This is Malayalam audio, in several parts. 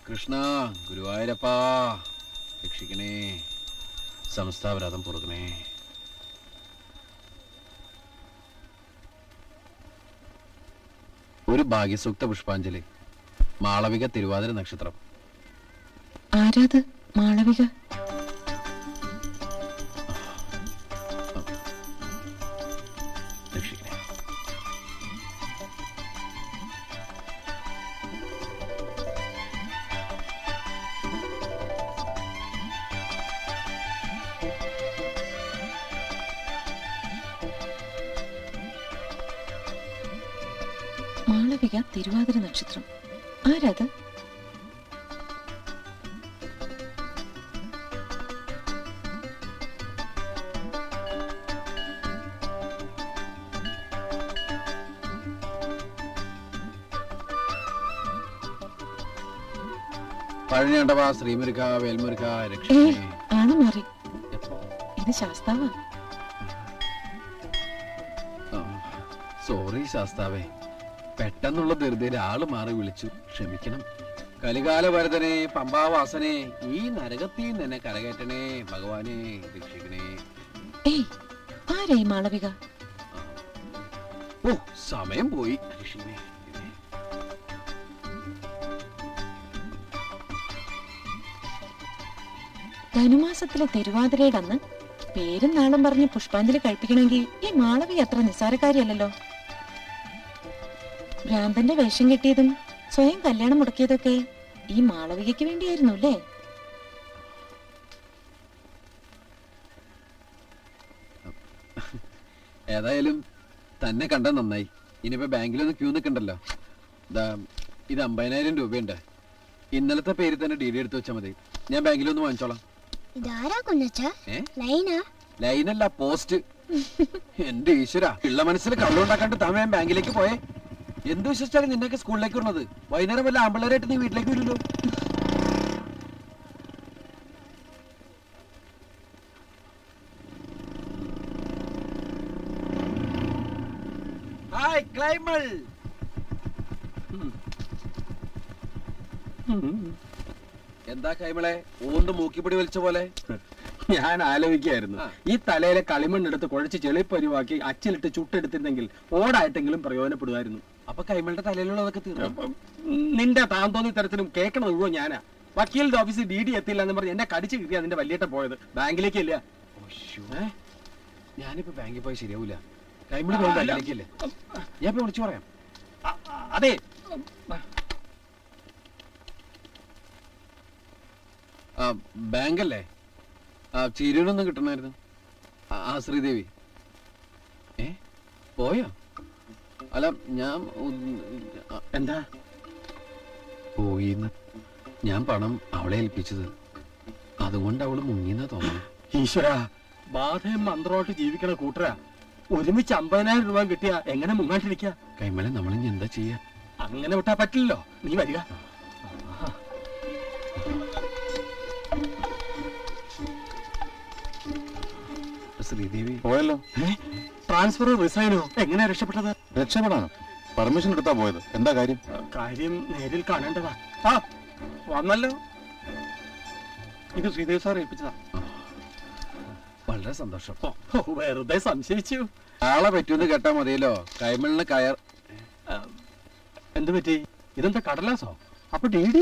കൃഷ്ണ ഗുരുവായൂരപ്പാ രക്ഷിക്കണേ സംസ്ഥാപരാധം പൊറുക്കണേ ഒരു ഭാഗ്യസൂക്ത പുഷ്പാഞ്ജലി മാളവിക തിരുവാതിര നക്ഷത്രം ആരാത് മാളവിക രക്ഷിക്കണേ മാളവിക തിരുവാതിര നക്ഷത്രം ആരാത് പഴഞ്ഞണ്ടവാ ശ്രീമുരുക വേൽമുരുക ഏ രക്ഷിക്കണേ ആള് മാറി എപ്പോ? ഇത് ശാസ്താവാ ആ, സോറി ശാസ്താവേ പെട്ടെന്നുള്ള ധൃതിയിൽ ആള് മാറി വിളിച്ചു ക്ഷമിക്കണം കലികാല വരദനെ പമ്പാവാസനെ ഈ നരകത്തിൽ തന്നെ കരകയറ്റണേ ഭഗവാനെ രക്ഷിക്കണേ ഏയ് ആരായി മാളവിക ഓ സമയം പോയി രക്ഷിക്കണേ ധനുമാസത്തിലെ തിരുവാതിരയുടെ അന്ന് പേരും നാളും പറഞ്ഞ് പുഷ്പാഞ്ജലി കഴിപ്പിക്കണമെങ്കിൽ ഈ മാളവി അത്ര നിസ്സാരക്കാരിയല്ലല്ലോ ഭ്രാന്തന്റെ വേഷം കെട്ടിയതും സ്വയം കല്യാണം മുടക്കിയതൊക്കെ ഈ മാളവികയ്ക്ക് വേണ്ടിയായിരുന്നു അല്ലേ ഏതായാലും തന്നെ കണ്ട നന്നായി ഇനിയിപ്പോ ബാങ്കിലൊന്ന് ക്യൂ നിൽക്കണ്ടല്ലോ ദാ ഇത് അമ്പതിനായിരം രൂപയുണ്ട് ഇന്നലത്തെ പേര് തന്നെ ഡി ഡി എടുത്ത് വെച്ചാൽ മതി ഞാൻ ബാങ്കിലൊന്ന് വാങ്ങിച്ചോളാം ഇതാരാ കുഞ്ഞച്ച ഏ ലൈനാ ലൈനല്ല പോസ്റ്റ് എന്റെ ഈശ്വര പിള്ള മനസ്സിൽ കള്ളുണ്ടാക്കാണ്ട് താൻ വേഗം ബാങ്കിലേക്ക് പോയേ എന്ത് വിശ്വസിച്ചാലും നിന്നൊക്കെ സ്കൂളിലേക്ക് വിടുന്നത് വൈകുന്നേരം വല്ല ആമ്പിള്ളേരായിട്ട് നീ വീട്ടിലേക്ക് വരില്ലോ ഹായ് ക്ലൈമൾ എന്താ കൈമളെ ഓന്ത് മൂക്കിപ്പിടി വലിച്ച പോലെ ഞാൻ ആലോചിക്കായിരുന്നു ആ. ഈ തലയിലെ കളിമണ്ണെടുത്ത് കുഴച്ച് ചെളിപ്പരുവാക്കി അച്ചിലിട്ട് ചുട്ടെടുത്തിരുന്നെങ്കിൽ ഓടായിട്ടെങ്കിലും പ്രയോജനപ്പെടുമായിരുന്നു അപ്പൊ കൈമളുടെ തലയിലുള്ളതൊക്കെ തീർന്നു അപ്പം നിന്റെ താൻ തോന്നി തരത്തിലും കേൾക്കണത് മുഴുവൻ ഞാനാ വക്കീലിന്റെ ഓഫീസിൽ ഡി ഡി എത്തിയില്ല എന്ന് പറഞ്ഞ് എന്നെ കടിച്ചു കീറി അതിന്റെ വലിയേട്ട പോയത് ബാങ്കിലേക്ക് ഇല്ല ഏ? ഞാനിപ്പോ ബാങ്കിൽ പോയി ശരിയാവൂല കൈമള് പോയി ബാങ്കിലേക്കല്ലേ ഞാൻ ഇപ്പൊ വിളിച്ചു പറയാം അതെ ആ ബാങ്കല്ലേ ആ ചിരൂരൊന്നും കിട്ടണമായിരുന്നു ആ, ആ ശ്രീദേവി ഏ പോയോ അല്ല ഞാൻ ഉ- ആ, എന്താ പോയിന്ന് ഞാൻ പണം അവളെ ഏൽപ്പിച്ചത് അതുകൊണ്ട് അവള് മുങ്ങിന്നാ തോന്നുന്നു ഈശ്വര ബാധയും മന്ത്രമായിട്ട് ജീവിക്കണ കൂട്ടരാ ഒരുമിച്ച് അമ്പതിനായിരം രൂപ കിട്ടിയാ എങ്ങനെ മുങ്ങാണ്ടിരിക്കാ കൈമളെ നമ്മളിനി എന്താ ചെയ്യാ അങ്ങനെ വിട്ടാ പറ്റില്ലല്ലോ നീ വരിക ശ്രീദേവി പോയല്ലോ ട്രാൻസ്ഫർ റിസൈനോ എങ്ങനെയാ രക്ഷപ്പെട്ടത് രക്ഷപ്പെടാനോ പെർമിഷൻ എടുത്താ പോയത് എന്താ കാര്യം കാര്യം നേരിൽ കാണേണ്ടതാ ആ വന്നല്ലോ ഇത് ശ്രീദേവ് സാർ ഏൽപ്പിച്ചതാ വളരെ സന്തോഷം ഓ, ഓ, വെറുതെ സംശയിച്ചു ആളെ പറ്റൂന്ന് കേട്ടാ മതിയല്ലോ കൈമളിന് കയർ ആ, എന്ത് പറ്റി ഇതെന്താ കടലാസോ അപ്പൊ ഡി ഡി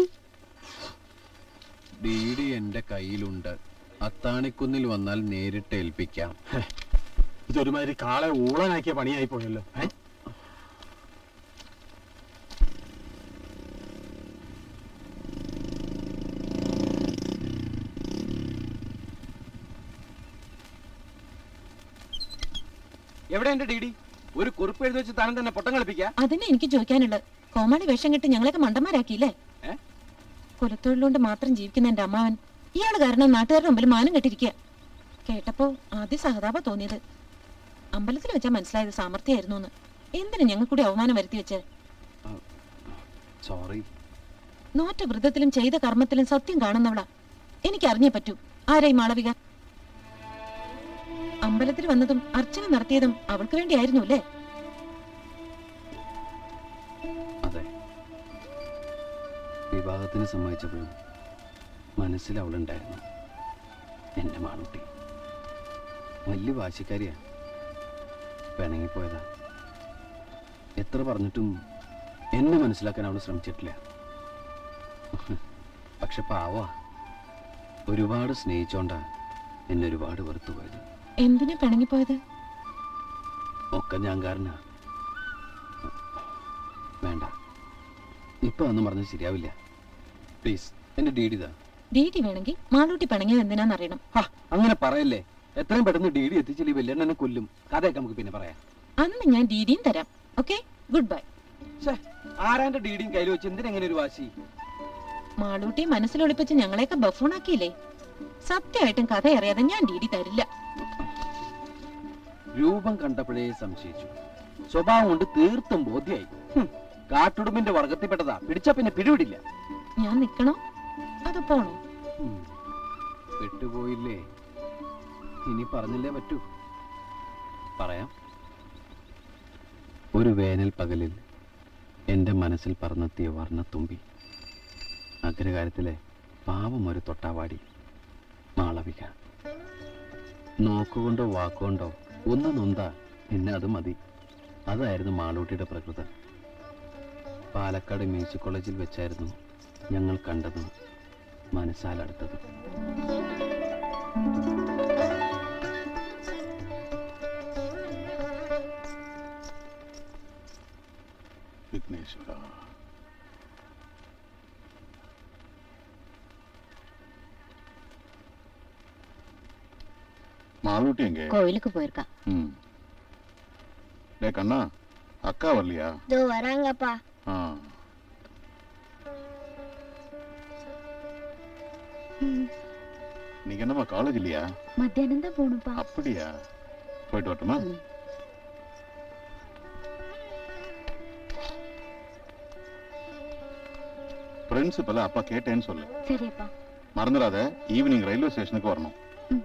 ഡി ഡി എന്റെ കയ്യിലുണ്ട് അത്താണിക്കുന്നിൽ വന്നാൽ നേരിട്ട് ഏൽപ്പിക്കാം ഇതൊരുമാതിരി കാളെ ഊളനാക്കിയ പണിയായി പോയല്ലോ ഏ? എവിടെ എന്റെ ഡി ഡി ഒരു കുറിപ്പ് എഴുതി വെച്ച് താനും തന്നെ പൊട്ടം കളിപ്പിക്കാ അതിനെ എനിക്ക് ചോദിക്കാനുള്ളത് കോമാളി വേഷം കെട്ടി ഞങ്ങളെയൊക്കെ മണ്ടന്മാരാക്കിയില്ലേ ഏ? കുലത്തൊഴിലുകൊണ്ട് മാത്രം ജീവിക്കുന്ന എന്റെ അമ്മാവൻ ഇയാള് കാരണം നാട്ടുകാരുടെ മുമ്പിൽ മാനം കെട്ടിരിക്കുക കേട്ടപ്പോ ആദ്യ സഹതാപ തോന്നിയത് അമ്പലത്തിൽ വെച്ചാ മനസ്സിലായത് സാമർത്ഥ്യമായിരുന്നു എന്ന് എന്തിനു ഞങ്ങൾ കൂടി അവമാനം വരുത്തി വെച്ച് സോറി നോറ്റ വ്രതത്തിലും ചെയ്ത കർമ്മത്തിലും സത്യം കാണുന്നവളാ എനിക്ക് അറിഞ്ഞേ പറ്റൂ ആരായി മാളവിക അമ്പലത്തിൽ വന്നതും അർച്ചന നടത്തിയതും അവൾക്ക് വേണ്ടിയായിരുന്നു അല്ലേ അതെ വിവാഹത്തിന് കല്യാണം സമ്മതിച്ചപ്പോഴും മനസ്സിൽ അവളുണ്ടായിരുന്നു എൻ്റെ മാളൂട്ടി വലിയ വാശിക്കാരിയാ പിണങ്ങിപ്പോയതാ എത്ര പറഞ്ഞിട്ടും എന്നെ മനസ്സിലാക്കാൻ അവൾ ശ്രമിച്ചിട്ടില്ല പക്ഷെ പാവാ ഒരുപാട് സ്നേഹിച്ചോണ്ടാ എന്നെ ഒരുപാട് വെറുത്തു പോയത് എന്തിനാ പിണങ്ങിപ്പോയത് ഒക്കെ ഞാൻ കാരനാ വേണ്ട ഇപ്പൊ ഒന്നും പറഞ്ഞത് ശരിയാവില്ല പ്ലീസ് എന്റെ ഡീഡി ഇതാ ഡി ഡി വേണമെങ്കിൽ മാളൂട്ടി പിണങ്ങിയത് എന്തിനാന്നറിയണം ഹാ, അങ്ങനെ പറയല്ലേ എത്രയും പെട്ടെന്ന് ഡി ഡി എത്തിച്ചില്ല ഈ വല്യണ്ണനെ കൊല്ലും കഥയൊക്കെ നമുക്ക് പിന്നെ പറയാം അന്ന് ഞാൻ ഡി ഡിയും തരാം ഓക്കെ ഗുഡ് ബൈ ഛേ, ആരാന്റെ ഡി ഡിയും കയ്യിൽ വെച്ച് എന്തിനെങ്ങനെ ഒരു വാശി മാളൂട്ടിയെ മനസ്സിലൊളിപ്പിച്ച് ഞങ്ങളെയൊക്കെ ബഫൂണാക്കിയില്ലേ സത്യമായിട്ടും കഥ അറിയാതെ ഞാൻ ഡി ഡി തരില്ല രൂപം കണ്ടപ്പോഴേ സംശയിച്ചു സ്വഭാവം കൊണ്ട് തീർത്തും ബോധ്യായി ഹും, കാട്ടുടുമ്പിന്റെ വർഗത്തിൽപ്പെട്ടതാ പിടിച്ചാ പിന്നെ പിടിവിടില്ല ഞാൻ നിക്കണോ അതോ പോണോ ഉം. വിട്ടുപോയില്ലേ ഇനി പറഞ്ഞില്ലേ പറ്റൂ പറയാം ഒരു വേനൽ പകലിൽ എൻ്റെ മനസ്സിൽ പറന്നെത്തിയ വർണ്ണത്തുമ്പി അഗ്രകാരത്തിലെ പാവം ഒരു തൊട്ടാവാടി മാളവിക നോക്കുകൊണ്ടോ വാക്കുകൊണ്ടോ ഒന്ന് നൊന്താ പിന്നെ അത് മതി അതായിരുന്നു മാളൂട്ടിയുടെ പ്രകൃതം പാലക്കാട് മ്യൂസിക് കോളേജിൽ വെച്ചായിരുന്നു ഞങ്ങൾ കണ്ടതും മനസ്സാലടുത്തതും വിഘ്നേശ്വര மாலூட்டி எங்க கோயிலுக்கு போயிருக்கா ம் டே கண்ணா அக்கா வரலையா இதோ வராங்கப்பா ஆ நீங்க என்னம்மா காலேஜ் இல்லையா மத்தியானம் தான் போகணும்ப்பா அப்படியா போயிட்டு வரட்டுமா ம். பிரின்சிபல் அப்பா கேட்டேன்னு சொல்லு சரியப்பா மறந்துடாத ஈவினிங் ரயில்வே ஸ்டேஷனுக்கு வரணும்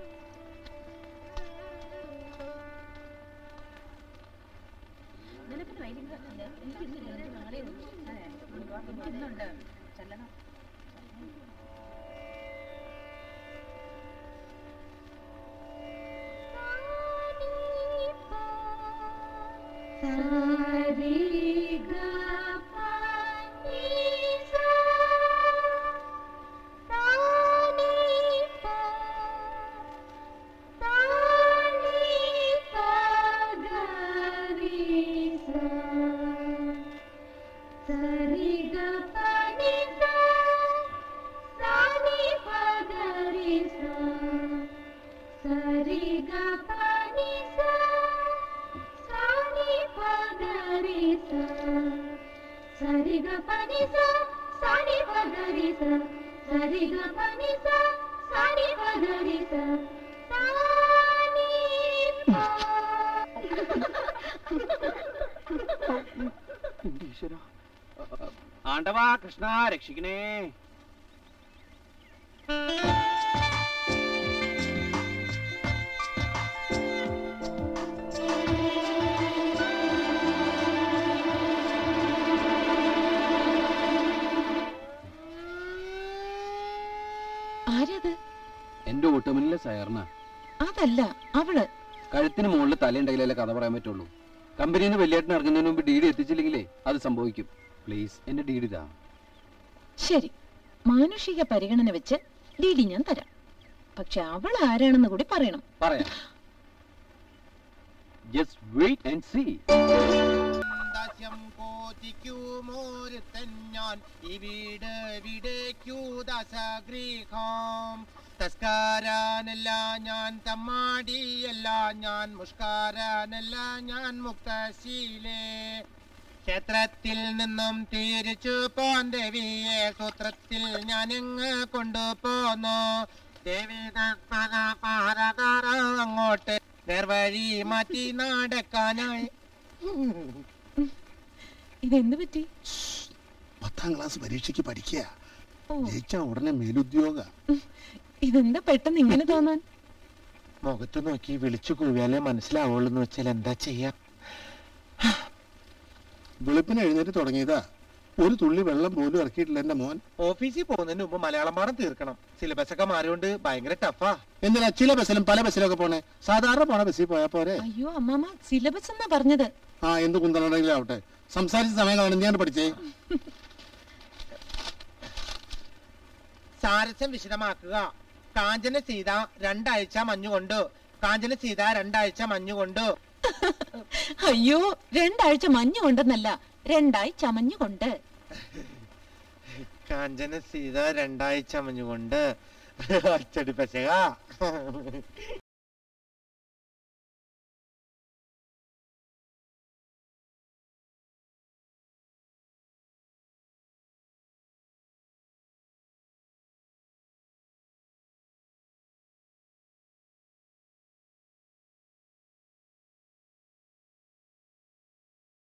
ആണ്ടവാ കൃഷ്ണ രക്ഷിക്കണേ ആരത് എന്റെ ഓട്ടോമിനിലെ സയർണ അതല്ല അവള് കഴുത്തിന് മുകളിൽ തലയുണ്ടെങ്കിലല്ലേ കഥ പറയാൻ പറ്റുള്ളൂ കമ്പനിയിൽ നിന്ന് വലിയേട്ടൻ ഇറങ്ങുന്നതിന് മുമ്പ് ഡീഡി എത്തിച്ചില്ലെങ്കിലേ അത് സംഭവിക്കും പ്ലീസ് എന്റെ ഡീഡി ഇതാ ശരി മാനുഷിക പരിഗണന വെച്ച് ഡി ഡി ഞാൻ തരാം പക്ഷെ അവൾ ആരാണെന്ന് കൂടി പറയണം പറയാം ജസ്റ്റ് വെയിറ്റ് ആൻഡ് സീ ദാസ്യം കോതിക്കുമോരുത്തൻ ഞാൻ ഇവിടെ വിടേക്കു ദാസഗൃഹം തസ്കാരാനല്ല ഞാൻ തമ്മാടിയല്ല ഞാൻ മുഷ്കാരാനല്ല ഞാൻ മുക്തശീലേ ക്ഷേത്രത്തിൽ നിന്നും തിരിച്ചു പോൻ ദേവിയെ സൂത്രത്തിൽ ഞാൻ ഇങ്ങ് കൊണ്ടുപോന്നു ദേവി തത്പര പാരതാര അങ്ങോട്ട് നേർവഴി മാറ്റി നടക്കാനായി ഇതെന്ത് പറ്റി പത്താം ക്ലാസ് പരീക്ഷയ്ക്ക് പഠിക്കുക ഓ ജയിച്ച ഉടനെ മേലുദ്യോഗ ഇതെന്താ പെട്ടെന്ന് ഇങ്ങനെ തോന്നാൻ മുഖത്ത് നോക്കി വിളിച്ചു കുഴിയാലേ മനസ്സിലാവുള്ളൂ എന്ന് വെച്ചാൽ എന്താ ചെയ്യാ വെളുപ്പിന് എഴുന്നേറ്റ് തുടങ്ങിയതാ ഒരു തുള്ളി വെള്ളം പോലും ഇറക്കിയിട്ടില്ല എന്റെ മോൻ ഓഫീസിൽ പോകുന്നതിന് മുമ്പ് മലയാളം പാഠം തീർക്കണം സിലബസ് ഒക്കെ മാറിയോണ്ട് ഭയങ്കര ടഫാ എന്തിനാ ചില ബസ്സിലും പല ബസ്സിലും ഒക്കെ പോണേ സാധാരണ പോണ ബസ്സിൽ പോയാ പോരെ അയ്യോ അമ്മാമ സിലബസ് എന്നാ പറഞ്ഞത് ആ എന്ത് കുന്തലുണ്ടെങ്കിലും ആവട്ടെ സംസാരിച്ച സമയം കാണും എന്തിനാണ് പഠിച്ചേ സാരസ്യം വിശദമാക്കുക കാഞ്ചന സീത രണ്ടാഴ്ച മഞ്ഞുകൊണ്ട് കാഞ്ചന സീത രണ്ടാഴ്ച മഞ്ഞുകൊണ്ട് അയ്യോ രണ്ടാഴ്ച മഞ്ഞു കൊണ്ടെന്നല്ല രണ്ടായി ചമഞ്ഞുകൊണ്ട് കാഞ്ചന സീത രണ്ടാഴ്ച മഞ്ഞുകൊണ്ട് അച്ചടി പശക